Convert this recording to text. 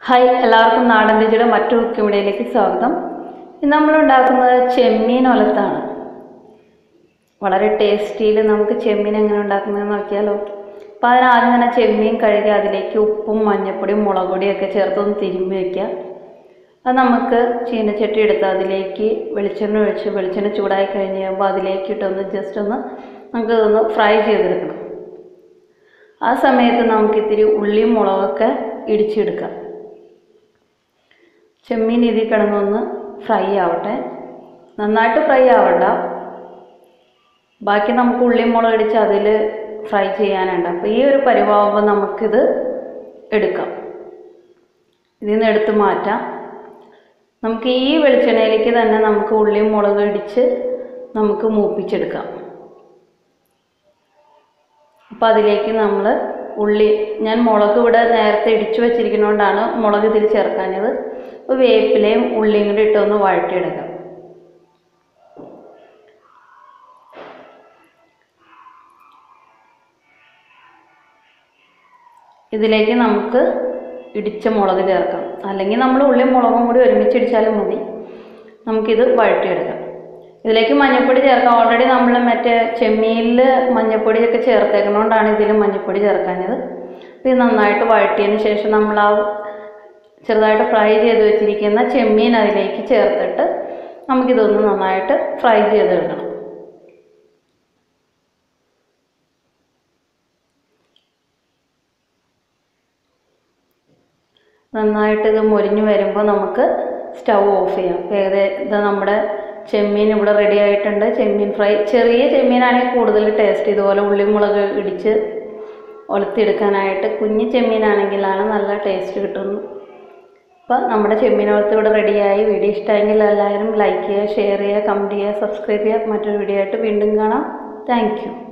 hi എല്ലാവർക്കും നാടൻ രുചിയുടെ മറ്റു കുക്കിമിടയിലേക്ക് സ്വാഗതം ഇന്ന് നമ്മൾ ഉണ്ടാക്കുന്നത് ചെമ്മീൻ ഒലത്താണ് വളരെ ടേസ്റ്റിയിൽ നമുക്ക് ചെമ്മീൻ എങ്ങനെ ഉണ്ടാക്കുന്നതെന്ന് നോക്കിയാലോ അപ്പോൾ അതിനാദ്യം തന്നെ ചെമ്മീൻ കഴുകി അതിലേക്ക് ഉപ്പും മഞ്ഞപ്പൊടിയും മുളക് പൊടിയൊക്കെ ചേർത്തൊന്ന് തിരുമ്മി വയ്ക്കുക അത് നമുക്ക് ചീനച്ചട്ടി എടുത്ത് അതിലേക്ക് വെളിച്ചെണ്ണ ഒഴിച്ച് വെളിച്ചെണ്ണ ചൂടായി കഴിഞ്ഞ് കഴിയുമ്പോൾ അതിലേക്ക് ഇട്ടൊന്ന് ജസ്റ്റ് ഒന്ന് നമുക്ക് ഇതൊന്ന് ഫ്രൈ ചെയ്തെടുക്കണം ആ സമയത്ത് നമുക്ക് ഇത്തിരി ഉള്ളിയും മുളകൊക്കെ ഇടിച്ചെടുക്കാം ചെമ്മീൻ ഇതിൽ കിടന്നൊന്ന് ഫ്രൈ ആവട്ടെ നന്നായിട്ട് ഫ്രൈ ആവണ്ട ബാക്കി നമുക്ക് ഉള്ളിയും മുളക് ഇടിച്ച് അതിൽ ഫ്രൈ ചെയ്യാനുണ്ട് അപ്പോൾ ഈ ഒരു പരിവാകുമ്പോൾ നമുക്കിത് എടുക്കാം ഇതിൽ നിന്ന് എടുത്ത് മാറ്റാം നമുക്ക് ഈ വെളിച്ചെണ്ണയിലേക്ക് തന്നെ നമുക്ക് ഉള്ളിയും മുളക് ഇടിച്ച് നമുക്ക് മൂപ്പിച്ചെടുക്കാം അപ്പോൾ അതിലേക്ക് നമ്മൾ ഉള്ളി ഞാൻ മുളക് ഇവിടെ നേരത്തെ ഇടിച്ചു വെച്ചിരിക്കുന്നതുകൊണ്ടാണ് മുളക് ഇതിൽ ചേർക്കാഞ്ഞത് അപ്പോൾ വേപ്പിലയും ഉള്ളിയും കൂടി ഇട്ടൊന്ന് വഴറ്റിയെടുക്കാം ഇതിലേക്ക് നമുക്ക് ഇടിച്ച മുളക് ചേർക്കാം അല്ലെങ്കിൽ നമ്മൾ ഉള്ളിയും മുളകും കൂടി ഒരുമിച്ച് ഇടിച്ചാലും മതി നമുക്കിത് വഴറ്റിയെടുക്കാം ഇതിലേക്ക് മഞ്ഞൾപ്പൊടി ചേർക്കാം ഓൾറെഡി നമ്മൾ മറ്റേ ചെമ്മീനിൽ മഞ്ഞൾപ്പൊടിയൊക്കെ ചേർത്തേക്കുന്നതുകൊണ്ടാണ് ഇതിൽ മഞ്ഞൾപ്പൊടി ചേർക്കാഞ്ഞത് അപ്പോൾ ഇത് നന്നായിട്ട് വഴറ്റിയതിന് ശേഷം നമ്മൾ ആ ചെറുതായിട്ട് ഫ്രൈ ചെയ്ത് വെച്ചിരിക്കുന്ന ചെമ്മീൻ അതിലേക്ക് ചേർത്തിട്ട് നമുക്കിതൊന്ന് നന്നായിട്ട് ഫ്രൈ ചെയ്തെടുക്കണം നന്നായിട്ട് ഇത് മുരിഞ്ഞ് വരുമ്പോൾ നമുക്ക് സ്റ്റൗ ഓഫ് ചെയ്യാം ഏകദേശം ഇത് നമ്മുടെ ചെമ്മീൻ ഇവിടെ റെഡി ആയിട്ടുണ്ട് ചെമ്മീൻ ഫ്രൈ ചെറിയ ചെമ്മീനാണെങ്കിൽ കൂടുതൽ ടേസ്റ്റ് ഇതുപോലെ ഉള്ളിമുളക് ഇടിച്ച് ഒലത്തിയെടുക്കാനായിട്ട് കുഞ്ഞ് ചെമ്മീനാണെങ്കിലാണ് നല്ല ടേസ്റ്റ് കിട്ടുന്നു അപ്പോൾ നമ്മുടെ ചെമ്മീൻ ഒലത്ത് ഇവിടെ റെഡിയായി വീഡിയോ ഇഷ്ടമെങ്കിൽ എല്ലാവരും ലൈക്ക് ചെയ്യുക ഷെയർ ചെയ്യുക കമൻറ്റ് ചെയ്യുക സബ്സ്ക്രൈബ് ചെയ്യുക മറ്റൊരു വീഡിയോ ആയിട്ട് വീണ്ടും കാണാം താങ്ക്